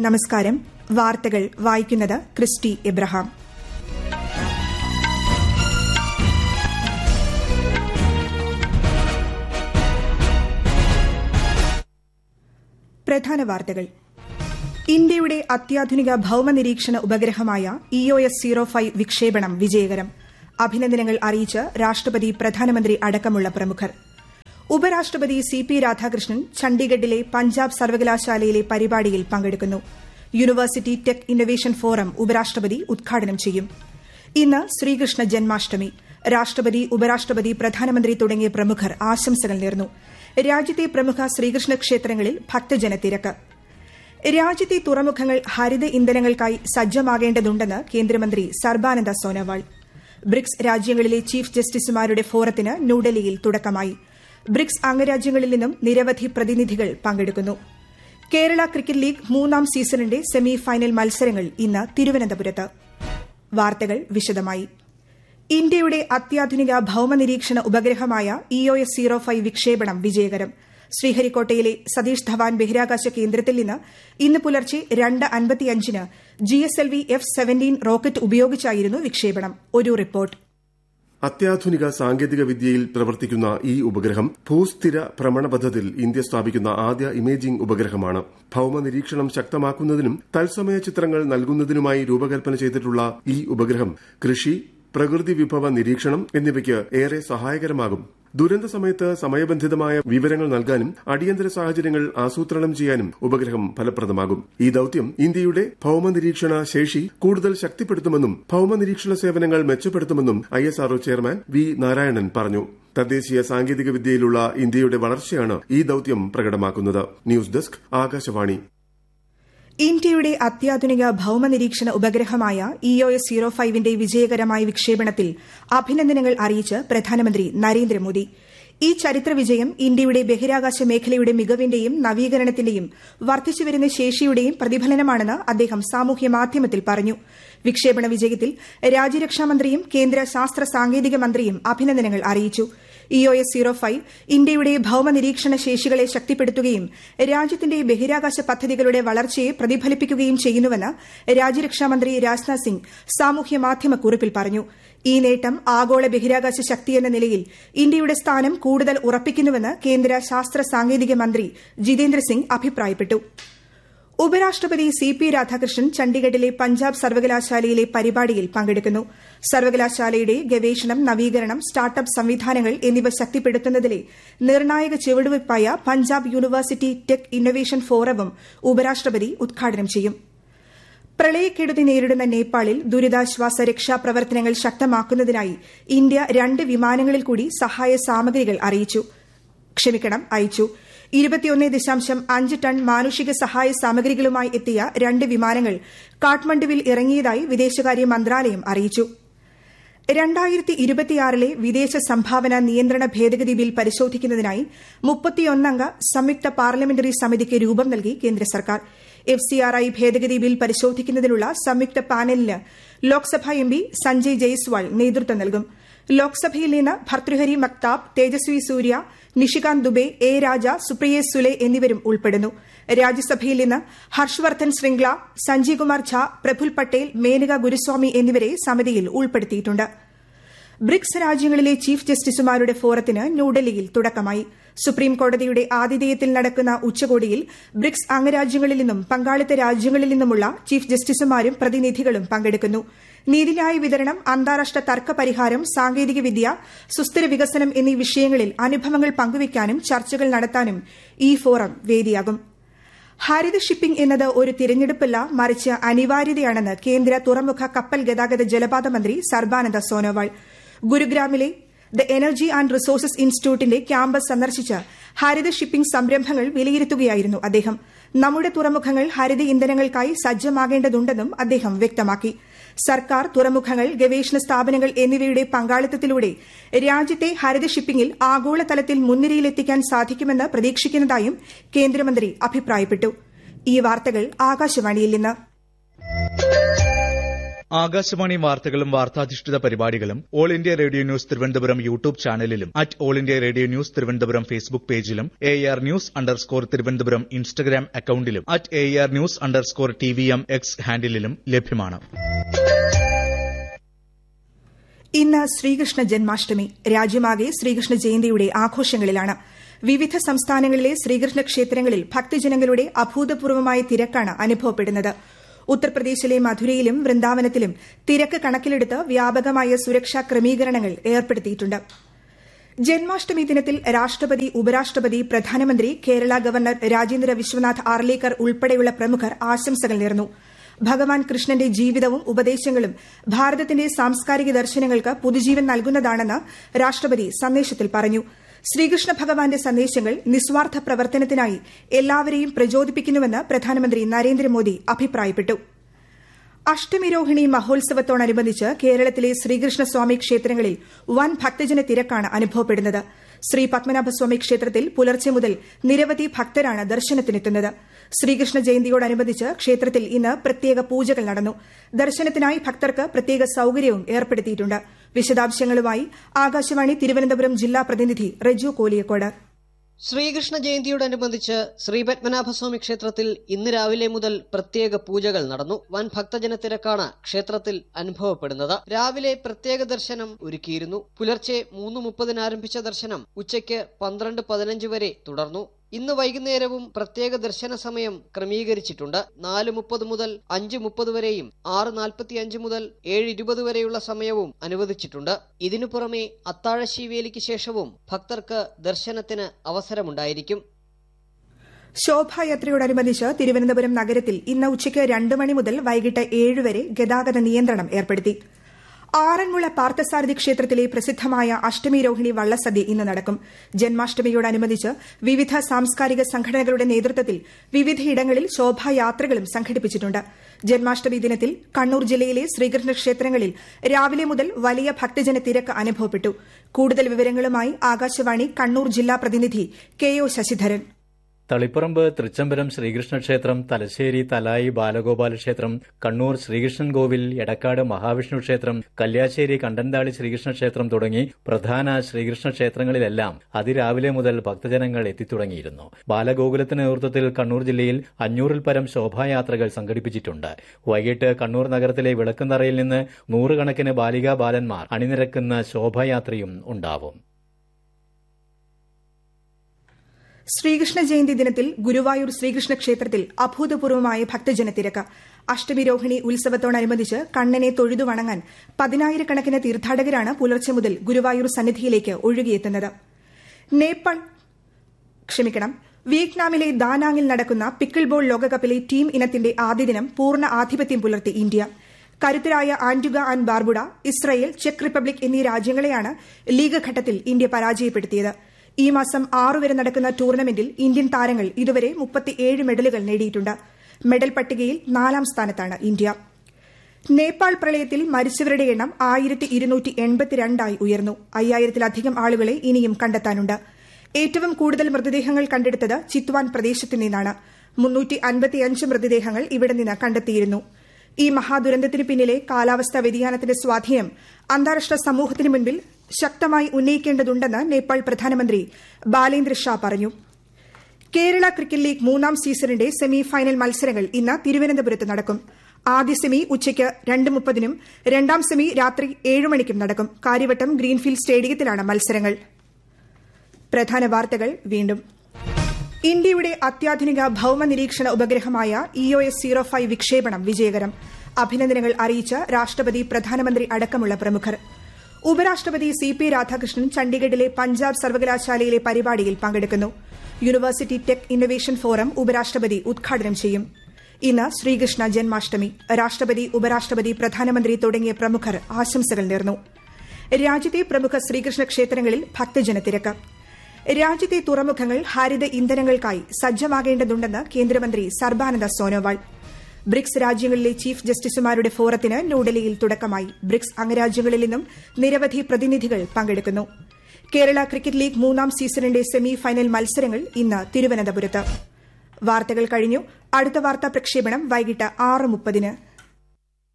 നമസ്കാരം വാർത്തകൾ വായിക്കുന്നത് ക്രിസ്റ്റി എബ്രഹാം പ്രധാന വാർത്തകൾ ഇന്ത്യയുടെ അത്യാധുനിക ഭൌമനിരീക്ഷണ ഉപഗ്രഹമായ ഇഒഎസ് സീറോ ഫൈവ് വിക്ഷേപണം വിജയകരം അഭിനന്ദനങ്ങൾ അറിയിച്ച് രാഷ്ട്രപതി പ്രധാനമന്ത്രി അടക്കമുള്ള പ്രമുഖർ ഉപരാഷ്ട്രപതി സി പി രാധാകൃഷ്ണൻ ചണ്ഡീഗഡിലെ പഞ്ചാബ് സർവകലാശാലയിലെ പരിപാടിയിൽ പങ്കെടുക്കുന്നു യൂണിവേഴ്സിറ്റി ടെക് ഇന്നൊവേഷൻ ഫോറം ഉപരാഷ്ട്രപതി ഉദ്ഘാടനം ചെയ്യും ഇന്ന് ശ്രീകൃഷ്ണ ജന്മാഷ്ടമി രാഷ്ട്രപതി ഉപരാഷ്ട്രപതി പ്രധാനമന്ത്രി തുടങ്ങിയ പ്രമുഖർ ആശംസകൾ നേർന്നു രാജ്യത്തെ പ്രമുഖ ശ്രീകൃഷ്ണ ക്ഷേത്രങ്ങളിൽ ഭക്തജന തിരക്ക് രാജ്യത്തെ തുറമുഖങ്ങൾ ഹരിത ഇന്ധനങ്ങൾക്കായി സജ്ജമാകേണ്ടതുണ്ടെന്ന് കേന്ദ്രമന്ത്രി സർബാനന്ദ സോനോവാൾ ബ്രിക്സ് രാജ്യങ്ങളിലെ ചീഫ് ജസ്റ്റിസുമാരുടെ ഫോറത്തിന് ന്യൂഡൽഹിയിൽ തുടക്കമായി ബ്രിക്സ് അംഗരാജ്യങ്ങളിൽ നിന്നും നിരവധി പ്രതിനിധികൾ പങ്കെടുക്കുന്നു കേരള ക്രിക്കറ്റ് ലീഗ് മൂന്നാം സീസണിന്റെ സെമി ഫൈനൽ മത്സരങ്ങൾ ഇന്ന് തിരുവനന്തപുരത്ത് വാർത്തകൾ വിശദമായി ഇന്ത്യയുടെ അത്യാധുനിക ഭൌമനിരീക്ഷണ ഉപഗ്രഹമായ ഇഒഎസ് സീറോ ഫൈവ് വിക്ഷേപണം വിജയകരം ശ്രീഹരിക്കോട്ടയിലെ സതീഷ് ധവാൻ ബഹിരാകാശ കേന്ദ്രത്തിൽ നിന്ന് ഇന്ന് പുലർച്ചെ രണ്ട് അൻപത്തിയഞ്ചിന് ജിഎസ്എൽവി എഫ് സെവന്റീൻ റോക്കറ്റ് ഉപയോഗിച്ചായിരുന്നു വിക്ഷേപണം ഒരു റിപ്പോർട്ട് അത്യാധുനിക സാങ്കേതിക വിദ്യയിൽ പ്രവർത്തിക്കുന്ന ഈ ഉപഗ്രഹം ഭൂസ്ഥിര ഭ്രമണപഥത്തിൽ ഇന്ത്യ സ്ഥാപിക്കുന്ന ആദ്യ ഇമേജിംഗ് ഉപഗ്രഹമാണ് ഭൌമനിരീക്ഷണം ശക്തമാക്കുന്നതിനും തത്സമയ ചിത്രങ്ങൾ നൽകുന്നതിനുമായി രൂപകൽപ്പന ചെയ്തിട്ടുള്ള ഈ ഉപഗ്രഹം കൃഷി പ്രകൃതി വിഭവ നിരീക്ഷണം എന്നിവയ്ക്ക് ഏറെ സഹായകരമാകും ദുരന്ത സമയത്ത് സമയബന്ധിതമായ വിവരങ്ങൾ നൽകാനും അടിയന്തര സാഹചര്യങ്ങൾ ആസൂത്രണം ചെയ്യാനും ഉപഗ്രഹം ഫലപ്രദമാകും ഈ ദൌത്യം ഇന്ത്യയുടെ ഭൌമനിരീക്ഷണ ശേഷി കൂടുതൽ ശക്തിപ്പെടുത്തുമെന്നും ഭൌമനിരീക്ഷണ സേവനങ്ങൾ മെച്ചപ്പെടുത്തുമെന്നും ഐഎസ്ആർഒ ചെയർമാൻ വി നാരായണൻ പറഞ്ഞു തദ്ദേശീയ സാങ്കേതിക വിദ്യയിലുള്ള ഇന്ത്യയുടെ വളർച്ചയാണ് ഈ ദൌത്യം പ്രകടമാക്കുന്നത് ന്യൂസ് ഡെസ്ക് ആകാശവാണി ഇന്ത്യയുടെ അത്യാധുനിക ഭൌമനിരീക്ഷണ ഉപഗ്രഹമായ ഇഒഎസ് സീറോ ഫൈവിന്റെ വിജയകരമായ വിക്ഷേപണത്തിൽ അഭിനന്ദനങ്ങൾ അറിയിച്ച് പ്രധാനമന്ത്രി നരേന്ദ്രമോദി ഈ ചരിത്ര വിജയം ഇന്ത്യയുടെ ബഹിരാകാശ മേഖലയുടെ മികവിന്റെയും നവീകരണത്തിന്റെയും വർദ്ധിച്ചുവരുന്ന ശേഷിയുടെയും പ്രതിഫലനമാണെന്ന് അദ്ദേഹം സാമൂഹ്യ മാധ്യമത്തിൽ പറഞ്ഞു വിക്ഷേപണ വിജയത്തിൽ രാജ്യരക്ഷാമന്ത്രിയും കേന്ദ്ര ശാസ്ത്ര സാങ്കേതിക മന്ത്രിയും അഭിനന്ദനങ്ങൾ അറിയിച്ചു ഇഒഎസ് സീറോ ഫൈവ് ഇന്ത്യയുടെ ഭൌമനിരീക്ഷണ ശേഷികളെ ശക്തിപ്പെടുത്തുകയും രാജ്യത്തിന്റെ ബഹിരാകാശ പദ്ധതികളുടെ വളർച്ചയെ പ്രതിഫലിപ്പിക്കുകയും ചെയ്യുന്നുവെന്ന് രാജ്യരക്ഷാമന്ത്രി രാജ്നാഥ് സിംഗ് സാമൂഹ്യ മാധ്യമ കുറിപ്പിൽ പറഞ്ഞു ഈ നേട്ടം ആഗോള ബഹിരാകാശ ശക്തിയെന്ന നിലയിൽ ഇന്ത്യയുടെ സ്ഥാനം കൂടുതൽ ഉറപ്പിക്കുന്നുവെന്ന് കേന്ദ്ര ശാസ്ത്ര സാങ്കേതിക മന്ത്രി ജിതേന്ദ്ര സിംഗ് അഭിപ്രായപ്പെട്ടു ഉപരാഷ്ട്രപതി സി പി രാധാകൃഷ്ണൻ ചണ്ഡീഗഡിലെ പഞ്ചാബ് സർവകലാശാലയിലെ പരിപാടിയിൽ പങ്കെടുക്കുന്നു സർവകലാശാലയുടെ ഗവേഷണം നവീകരണം സ്റ്റാർട്ടപ്പ് സംവിധാനങ്ങൾ എന്നിവ ശക്തിപ്പെടുത്തുന്നതിലെ നിർണായക ചുവടുവയ്പായ പഞ്ചാബ് യൂണിവേഴ്സിറ്റി ടെക് ഇന്നൊവേഷൻ ഫോറവും ഉപരാഷ്ട്രപതി ഉദ്ഘാടനം ചെയ്യും പ്രളയക്കെടുതി നേരിടുന്ന നേപ്പാളിൽ ദുരിതാശ്വാസ രക്ഷാപ്രവർത്തനങ്ങൾ ശക്തമാക്കുന്നതിനായി ഇന്ത്യ രണ്ട് വിമാനങ്ങളിൽ കൂടി സഹായ സാമഗ്രികൾ അറിയിച്ചു ക്ഷമിക്കണം അയച്ചു ഇരുപത്തിയൊന്ന് ദശാംശം അഞ്ച് ടൺ മാനുഷിക സഹായ സാമഗ്രികളുമായി എത്തിയ രണ്ട് വിമാനങ്ങൾ കാഠ്മണ്ഡുവിൽ ഇറങ്ങിയതായി വിദേശകാര്യ മന്ത്രാലയം അറിയിച്ചു രണ്ടായിരത്തി ഇരുപത്തിയാറിലെ വിദേശ സംഭാവന നിയന്ത്രണ ഭേദഗതി ബിൽ പരിശോധിക്കുന്നതിനായി മുപ്പത്തിയൊന്നംഗ സംയുക്ത പാർലമെന്ററി സമിതിക്ക് രൂപം നൽകി കേന്ദ്ര സർക്കാർ എഫ് സി ആർ ഐ ഭേദഗതി ബിൽ പരിശോധിക്കുന്നതിനുള്ള സംയുക്ത പാനലിന് ലോക്സഭാ എം പി സഞ്ജയ് ജയ്സ്വാൾ നേതൃത്വം നൽകും ലോക്സഭയിൽ നിന്ന് ഭർത്തൃഹരി മക്താബ് തേജസ്വി സൂര്യ നിഷികാന്ത് ദുബെ എ രാജ സുപ്രിയ സുലെ എന്നിവരും ഉൾപ്പെടുന്നു രാജ്യസഭയിൽ നിന്ന് ഹർഷവർദ്ധൻ ശൃംഗ്ല സഞ്ജയ് കുമാർ ഝാ പ്രഫുൽ പട്ടേൽ മേനക ഗുരുസ്വാമി എന്നിവരെ സമിതിയിൽ ഉൾപ്പെടുത്തിയിട്ടുണ്ട് ബ്രിക്സ് രാജ്യങ്ങളിലെ ചീഫ് ജസ്റ്റിസുമാരുടെ ഫോറത്തിന് ന്യൂഡൽഹിയിൽ തുടക്കമായി സുപ്രീം കോടതിയുടെ ആതിഥേയത്തിൽ നടക്കുന്ന ഉച്ചകോടിയിൽ ബ്രിക്സ് അംഗരാജ്യങ്ങളിൽ നിന്നും പങ്കാളിത്ത രാജ്യങ്ങളിൽ നിന്നുമുള്ള ചീഫ് ജസ്റ്റിസുമാരും പ്രതിനിധികളും പങ്കെടുക്കുന്നു നീതിന്യായ വിതരണം അന്താരാഷ്ട്ര തർക്ക പരിഹാരം സാങ്കേതികവിദ്യ സുസ്ഥിര വികസനം എന്നീ വിഷയങ്ങളിൽ അനുഭവങ്ങൾ പങ്കുവയ്ക്കാനും ചർച്ചകൾ നടത്താനും ഈ ഫോറം വേദിയാകും ഹരിത ഷിപ്പിംഗ് എന്നത് ഒരു തിരഞ്ഞെടുപ്പല്ല മറിച്ച് അനിവാര്യതയാണെന്ന് കേന്ദ്ര തുറമുഖ കപ്പൽ ഗതാഗത ജലപാത മന്ത്രി സർബാനന്ദ സോനോവാൾ ഗുരുഗ്രാമിലെ ദ എനർജി ആൻഡ് റിസോഴ്സസ് ഇൻസ്റ്റിറ്റ്യൂട്ടിന്റെ ക്യാമ്പസ് സന്ദർശിച്ച് ഹരിത ഷിപ്പിംഗ് സംരംഭങ്ങൾ വിലയിരുത്തുകയായിരുന്നു അദ്ദേഹം നമ്മുടെ തുറമുഖങ്ങൾ ഹരിത ഇന്ധനങ്ങൾക്കായി സജ്ജമാകേണ്ടതുണ്ടെന്നും അദ്ദേഹം വ്യക്തമാക്കി സർക്കാർ തുറമുഖങ്ങൾ ഗവേഷണ സ്ഥാപനങ്ങൾ എന്നിവയുടെ പങ്കാളിത്തത്തിലൂടെ രാജ്യത്തെ ഹരിത ഷിപ്പിംഗിൽ ആഗോളതലത്തിൽ മുൻനിരയിലെത്തിക്കാൻ സാധിക്കുമെന്ന് പ്രതീക്ഷിക്കുന്നതായും കേന്ദ്രമന്ത്രി അഭിപ്രായപ്പെട്ടു ഈ വാർത്തകൾ ആകാശവാണിയിൽ നിന്ന് ആകാശവാണി വാർത്തകളും വാർത്താധിഷ്ഠിത പരിപാടികളും all India radio news Thiruvananthapuram YouTube ചാനലിലും at all India radio news Thiruvananthapuram Facebook പേജിലും A R news underscore Thiruvananthapuram Instagram അക്കൌണ്ടിലും at A R news underscore T V M X ഹാൻഡിലും ലഭ്യമാണ് ഇന്ന് ശ്രീകൃഷ്ണ ജന്മാഷ്ടമി രാജ്യമാകെ ശ്രീകൃഷ്ണ ജയന്തിയുടെ ആഘോഷങ്ങളിലാണ് വിവിധ സംസ്ഥാനങ്ങളിലെ ശ്രീകൃഷ്ണ ക്ഷേത്രങ്ങളിൽ ഭക്തജനങ്ങളുടെ അഭൂതപൂർവമായ തിരക്കാണ് അനുഭവപ്പെടുന്നത് ഉത്തർപ്രദേശിലെ മധുരയിലും വൃന്ദാവനത്തിലും തിരക്ക് കണക്കിലെടുത്ത് വ്യാപകമായ സുരക്ഷാ ക്രമീകരണങ്ങൾ ഏർപ്പെടുത്തിയിട്ടുണ്ട് ജന്മാഷ്ടമി ദിനത്തിൽ രാഷ്ട്രപതി ഉപരാഷ്ട്രപതി പ്രധാനമന്ത്രി കേരള ഗവർണർ രാജേന്ദ്ര വിശ്വനാഥ് ആർലേക്കർ ഉൾപ്പെടെയുള്ള പ്രമുഖർ ആശംസകൾ നേർന്നു ഭഗവാൻ കൃഷ്ണന്റെ ജീവിതവും ഉപദേശങ്ങളും ഭാരതത്തിന്റെ സാംസ്കാരിക ദർശനങ്ങൾക്ക് പുതുജീവൻ നൽകുന്നതാണെന്ന് രാഷ്ട്രപതി സന്ദേശത്തിൽ പറഞ്ഞു ശ്രീകൃഷ്ണ ഭഗവാന്റെ സന്ദേശങ്ങൾ നിസ്വാർത്ഥ പ്രവർത്തനത്തിനായി എല്ലാവരെയും പ്രചോദിപ്പിക്കുന്നുവെന്ന് പ്രധാനമന്ത്രി നരേന്ദ്രമോദി അഭിപ്രായപ്പെട്ടു അഷ്ടമിരോഹിണി മഹോത്സവത്തോടനുബന്ധിച്ച് കേരളത്തിലെ ശ്രീകൃഷ്ണസ്വാമി ക്ഷേത്രങ്ങളിൽ വൻ ഭക്തജന തിരക്കാണ് അനുഭവപ്പെടുന്നത് ശ്രീ പത്മനാഭസ്വാമി ക്ഷേത്രത്തിൽ പുലർച്ചെ മുതൽ നിരവധി ഭക്തരാണ് ദർശനത്തിനെത്തുന്നത് ശ്രീകൃഷ്ണ ജയന്തിയോടനുബന്ധിച്ച് ക്ഷേത്രത്തിൽ ഇന്ന് പ്രത്യേക പൂജകൾ നടന്നു ദർശനത്തിനായി ഭക്തർക്ക് പ്രത്യേക സൌകര്യവും ഏർപ്പെടുത്തിയിട്ടുണ്ട് വിശദാംശങ്ങളുമായി ആകാശവാണി തിരുവനന്തപുരം ജില്ലാ പ്രതിനിധി റെജു കോലിയക്കോട് ശ്രീകൃഷ്ണ ജയന്തിയോടനുബന്ധിച്ച് ശ്രീപത്മനാഭസ്വാമി ക്ഷേത്രത്തിൽ ഇന്ന് രാവിലെ മുതൽ പ്രത്യേക പൂജകൾ നടന്നു വൻ ഭക്തജന തിരക്കാണ് ക്ഷേത്രത്തിൽ അനുഭവപ്പെടുന്നത് രാവിലെ പ്രത്യേക ദർശനം ഒരുക്കിയിരുന്നു പുലർച്ചെ മൂന്ന് മുപ്പതിന് ആരംഭിച്ച ദർശനം ഉച്ചയ്ക്ക് പന്ത്രണ്ട് പതിനഞ്ച് വരെ തുടർന്നു ഇന്ന് വൈകുന്നേരവും പ്രത്യേക ദർശന സമയം ക്രമീകരിച്ചിട്ടുണ്ട് നാല് മുപ്പത് മുതൽ അഞ്ച് മുപ്പത് വരെയും ആറ് നാൽപ്പത്തി അഞ്ച് മുതൽ ഏഴ് ഇരുപത് വരെയുള്ള സമയവും അനുവദിച്ചിട്ടുണ്ട് ഇതിനു പുറമെ അത്താഴശീവേലിക്ക് ശേഷവും ഭക്തർക്ക് ദർശനത്തിന് അവസരമുണ്ടായിരിക്കും ശോഭായാത്രയോടനുബന്ധിച്ച് തിരുവനന്തപുരം നഗരത്തിൽ ഇന്ന് ഉച്ചയ്ക്ക് രണ്ട് മണി മുതൽ വൈകിട്ട് ഏഴ് വരെ ഗതാഗത നിയന്ത്രണം ഏർപ്പെടുത്തി ആറന്മുള പാർത്ഥസാരഥി ക്ഷേത്രത്തിലെ പ്രസിദ്ധമായ അഷ്ടമി രോഹിണി വള്ളസദ്യ ഇന്ന് നടക്കും ജന്മാഷ്ടമിയോടനുബന്ധിച്ച് വിവിധ സാംസ്കാരിക സംഘടനകളുടെ നേതൃത്വത്തിൽ വിവിധയിടങ്ങളിൽ ശോഭായാത്രകളും സംഘടിപ്പിച്ചിട്ടുണ്ട് ജന്മാഷ്ടമി ദിനത്തിൽ കണ്ണൂർ ജില്ലയിലെ ശ്രീകൃഷ്ണ ക്ഷേത്രങ്ങളിൽ രാവിലെ മുതൽ വലിയ ഭക്തജന തിരക്ക് അനുഭവപ്പെട്ടു കൂടുതൽ വിവരങ്ങളുമായി ആകാശവാണി കണ്ണൂർ ജില്ലാ പ്രതിനിധി കെ ഒ ശശിധരൻ തളിപ്പറമ്പ് തൃച്ചംബരം ശ്രീകൃഷ്ണ ക്ഷേത്രം തലശ്ശേരി തലായി ബാലഗോപാല ക്ഷേത്രം കണ്ണൂർ ശ്രീകൃഷ്ണൻ കോവിൽ എടക്കാട് മഹാവിഷ്ണു ക്ഷേത്രം കല്യാശ്ശേരി കണ്ടന്താളി ശ്രീകൃഷ്ണ ക്ഷേത്രം തുടങ്ങി പ്രധാന ശ്രീകൃഷ്ണ ക്ഷേത്രങ്ങളിലെല്ലാം അതിരാവിലെ മുതൽ ഭക്തജനങ്ങൾ എത്തിത്തുടങ്ങിയിരുന്നു ബാലഗോകുലത്തിന്റെ നേതൃത്വത്തിൽ കണ്ണൂർ ജില്ലയിൽ അഞ്ഞൂറിൽ പരം ശോഭായാത്രകൾ സംഘടിപ്പിച്ചിട്ടുണ്ട് വൈകിട്ട് കണ്ണൂർ നഗരത്തിലെ വിളക്കുംതറയിൽ നിന്ന് നൂറുകണക്കിന് ബാലികാ ബാലന്മാർ അണിനിരക്കുന്ന ശോഭായാത്രയും ഉണ്ടാവും ശ്രീകൃഷ്ണ ജയന്തി ദിനത്തിൽ ഗുരുവായൂർ ശ്രീകൃഷ്ണ ക്ഷേത്രത്തിൽ അഭൂതപൂർവമായ ഭക്തജന തിരക്ക് അഷ്ടമി രോഹിണി ഉത്സവത്തോടനുബന്ധിച്ച് കണ്ണനെ തൊഴുതു വണങ്ങാൻ പതിനായിരക്കണക്കിന് തീർത്ഥാടകരാണ് പുലർച്ചെ മുതൽ ഗുരുവായൂർ സന്നിധിയിലേക്ക് ഒഴുകിയെത്തുന്നത് നേപ്പാൾ ക്ഷമിക്കണം വിയറ്റ്നാമിലെ ദാനാങ്ങിൽ നടക്കുന്ന പിക്കിൾ ബോൾ ലോകകപ്പിലെ ടീം ഇനത്തിന്റെ ആദ്യ ദിനം പൂർണ്ണ ആധിപത്യം പുലർത്തി ഇന്ത്യ കരുത്തരായ ആന്റുഗ ആൻഡ് ബാർബുഡ ഇസ്രയേൽ ചെക്ക് റിപ്പബ്ലിക് എന്നീ രാജ്യങ്ങളെയാണ് ലീഗ് ഘട്ടത്തിൽ ഇന്ത്യ പരാജയപ്പെടുത്തിയത് ഈ മാസം ആറു വരെ നടക്കുന്ന ടൂർണമെന്റിൽ ഇന്ത്യൻ താരങ്ങൾ ഇതുവരെ മുപ്പത്തിയേഴ് മെഡലുകൾ നേടിയിട്ടുണ്ട് മെഡൽ പട്ടികയിൽ നാലാം സ്ഥാനത്താണ് ഇന്ത്യ നേപ്പാൾ പ്രളയത്തിൽ മരിച്ചവരുടെ എണ്ണം ആയിരത്തി ഇരുന്നൂറ്റി എൺപത്തിരണ്ടായി ഉയർന്നു അയ്യായിരത്തിലധികം ആളുകളെ ഇനിയും കണ്ടെത്താനുണ്ട് ഏറ്റവും കൂടുതൽ മൃതദേഹങ്ങൾ കണ്ടെടുത്തത് ചിത്വാൻ പ്രദേശത്തു നിന്നാണ് മുന്നൂറ്റി അൻപത്തിയഞ്ച് മൃതദേഹങ്ങൾ ഇവിടെ നിന്ന് കണ്ടെത്തിയിരുന്നു ഈ മഹാദുരന്തത്തിന് പിന്നിലെ കാലാവസ്ഥാ വ്യതിയാനത്തിന്റെ സ്വാധീനം അന്താരാഷ്ട്ര സമൂഹത്തിന് മുൻപിൽ ശക്തമായി ഉന്നയിക്കേണ്ടതുണ്ടെന്ന് നേപ്പാൾ പ്രധാനമന്ത്രി ബാലേന്ദ്ര ഷാ പറഞ്ഞു കേരള ക്രിക്കറ്റ് ലീഗ് മൂന്നാം സീസണിന്റെ സെമി ഫൈനൽ മത്സരങ്ങൾ ഇന്ന് തിരുവനന്തപുരത്ത് നടക്കും ആദ്യ സെമി ഉച്ചയ്ക്ക് രണ്ട് മുപ്പതിനും രണ്ടാം സെമി രാത്രി ഏഴ് മണിക്കും നടക്കും കാര്യവട്ടം ഗ്രീൻഫീൽഡ് സ്റ്റേഡിയത്തിലാണ് മത്സരങ്ങൾ പ്രധാന വാർത്തകൾ വീണ്ടും ഇന്ത്യയുടെ അത്യാധുനിക ഭൌമ നിരീക്ഷണ ഉപഗ്രഹമായ ഇഒഎസ് സീറോ ഫൈവ് വിക്ഷേപണം വിജയകരം അഭിനന്ദനങ്ങൾ അറിയിച്ച രാഷ്ട്രപതി പ്രധാനമന്ത്രി അടക്കമുള്ള പ്രമുഖർ ഉപരാഷ്ട്രപതി സി പി രാധാകൃഷ്ണൻ ചണ്ഡീഗഡിലെ പഞ്ചാബ് സർവകലാശാലയിലെ പരിപാടിയിൽ പങ്കെടുക്കുന്നു യൂണിവേഴ്സിറ്റി ടെക് ഇന്നൊവേഷൻ ഫോറം ഉപരാഷ്ട്രപതി ഉദ്ഘാടനം ചെയ്യും ഇന്ന് ശ്രീകൃഷ്ണ ജന്മാഷ്ടമി രാഷ്ട്രപതി ഉപരാഷ്ട്രപതി പ്രധാനമന്ത്രി തുടങ്ങിയ പ്രമുഖർ ആശംസകൾ നേർന്നു രാജ്യത്തെ പ്രമുഖ ശ്രീകൃഷ്ണ ക്ഷേത്രങ്ങളിൽ ഭക്തജന തിരക്ക് രാജ്യത്തെ തുറമുഖങ്ങൾ ഹരിത ഇന്ധനങ്ങൾക്കായി സജ്ജമാകേണ്ടതുണ്ടെന്ന് കേന്ദ്രമന്ത്രി സർബാനന്ദ സോനോവാൾ ബ്രിക്സ് രാജ്യങ്ങളിലെ ചീഫ് ജസ്റ്റിസുമാരുടെ ഫോറത്തിന് ന്യൂഡൽഹിയിൽ തുടക്കമായി ബ്രിക്സ് അംഗരാജ്യങ്ങളിൽ നിന്നും നിരവധി പ്രതിനിധികൾ പങ്കെടുക്കുന്നു കേരള ക്രിക്കറ്റ് ലീഗ് മൂന്നാം സീസണിന്റെ സെമി ഫൈനൽ മത്സരങ്ങൾ ഇന്ന് തിരുവനന്തപുരത്ത് വാർത്തകൾ കഴിഞ്ഞു അടുത്ത വാർത്താ പ്രക്ഷേപണം വൈകിട്ട് ആറ് മുപ്പതിന്